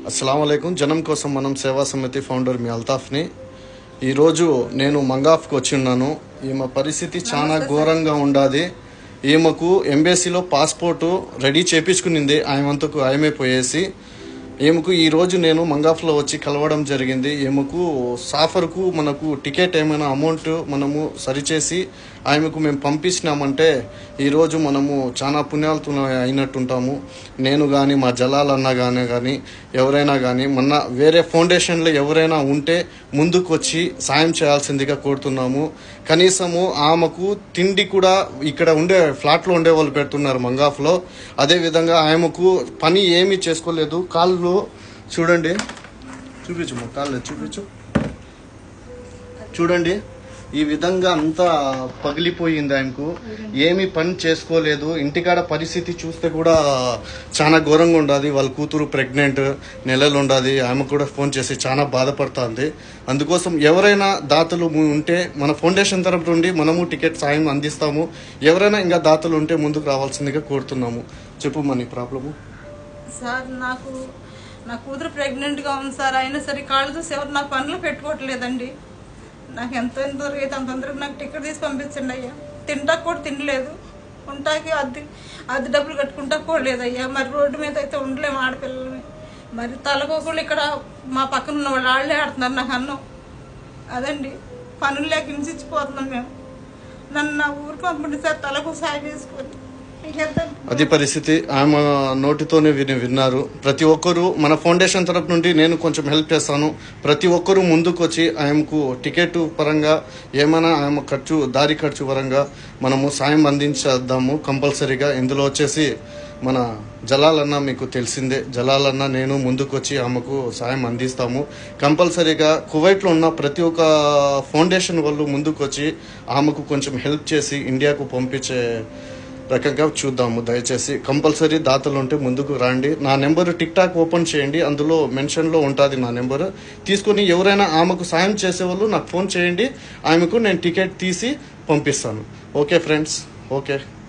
అస్సలం జనం కోసం మనం సేవా సమితి ఫౌండర్ మీ అల్తాఫ్ని ఈరోజు నేను మంగాఫ్కి వచ్చి ఉన్నాను ఈమె పరిస్థితి చాలా ఘోరంగా ఉండాది ఈమెకు ఎంబీసీలో పాస్పోర్టు రెడీ చేపించుకునింది ఆయమంతకు ఆయమే పోయేసి ఈమెకు ఈరోజు నేను మంగాఫ్లో వచ్చి కలవడం జరిగింది ఈమెకు సాఫర్కు మనకు టికెట్ ఏమైనా అమౌంట్ మనము సరిచేసి ఆమెకు మేము పంపించినామంటే ఈరోజు మనము చాలా పుణ్యాలతో అయినట్టుంటాము నేను కానీ మా జలాలన్న కానీ కానీ ఎవరైనా కానీ మొన్న వేరే ఫౌండేషన్లో ఎవరైనా ఉంటే ముందుకు వచ్చి సాయం చేయాల్సిందిగా కోరుతున్నాము కనీసము ఆమెకు తిండి కూడా ఇక్కడ ఉండే ఫ్లాట్లో ఉండే వాళ్ళు పెడుతున్నారు మంగాఫ్లో అదేవిధంగా ఆమెకు పని ఏమీ చేసుకోలేదు కాళ్ళు చూడండి చూపించు మా కాళ్ళు చూపించు చూడండి ఈ విధంగా అంతా పగిలిపోయింది ఆయనకు ఏమీ పని చేసుకోలేదు ఇంటికాడ పరిస్థితి చూస్తే కూడా చాలా ఘోరంగా ఉండదు వాళ్ళ కూతురు ప్రెగ్నెంట్ నెలలు ఉండదు ఆమె కూడా ఫోన్ చేసి చాలా బాధపడుతుంది అందుకోసం ఎవరైనా దాతలు ము- ఉంటే మన ఫౌండేషన్ తరపు నుండి మనము టికెట్ సాయం అందిస్తాము ఎవరైనా ఇంకా దాతలు ఉంటే ముందుకు రావాల్సిందిగా కోరుతున్నాము చెప్పు మన ప్రాబ్లము సార్ నాకు నా కూతురు ప్రెగ్నెంట్గా ఉంది సార్ అయినా సరే కాళ్ళు చూసి ఎవరు నా పనులు పెట్టుకోవట్లేదండి నాకు ఎంత ఎంత దొరికితే అంత తొందరగా నాకు టికెట్ తీసి పంపించండి అయ్యా తింటాకు కూడా తినలేదు ఉంటాకి అద్దె అద్దె డబ్బులు కట్టుకుంటా కూడా లేదయ్యా మరి రోడ్డు మీద అయితే ఉండలేము ఆడపిల్లలమే మరి తలకోకుండా ఇక్కడ మా పక్కన ఉన్న వాళ్ళు వాళ్ళే ఆడుతున్నారు నాకు అన్నం అదండి పనులు లేక హింసించిపోతున్నాం మేము నన్ను నా ఊరికి పంపండి సార్ తలకు సాయం చేసుకొని ఇంకెంత అది పరిస్థితి ఆమె నోటితోనే విని విన్నారు ప్రతి ఒక్కరూ మన ఫౌండేషన్ తరపు నుండి నేను కొంచెం హెల్ప్ చేస్తాను ప్రతి ఒక్కరూ ముందుకు వచ్చి ఆమెకు టికెట్ పరంగా ఏమైనా ఆమె ఖర్చు దారి ఖర్చు పరంగా మనము సాయం అందించేద్దాము కంపల్సరీగా ఇందులో వచ్చేసి మన జలాలన్న మీకు తెలిసిందే జలాలన్న నేను ముందుకు వచ్చి ఆమెకు సాయం అందిస్తాము కంపల్సరీగా కువైట్లో ఉన్న ప్రతి ఒక్క ఫౌండేషన్ వాళ్ళు ముందుకు వచ్చి ఆమెకు కొంచెం హెల్ప్ చేసి ఇండియాకు పంపించే రకంగా చూద్దాము దయచేసి కంపల్సరీ దాతలు ఉంటే ముందుకు రండి నా నెంబర్ టిక్ టాక్ ఓపెన్ చేయండి అందులో మెన్షన్లో ఉంటుంది నా నెంబర్ తీసుకొని ఎవరైనా ఆమెకు సాయం చేసేవాళ్ళు నాకు ఫోన్ చేయండి ఆమెకు నేను టికెట్ తీసి పంపిస్తాను ఓకే ఫ్రెండ్స్ ఓకే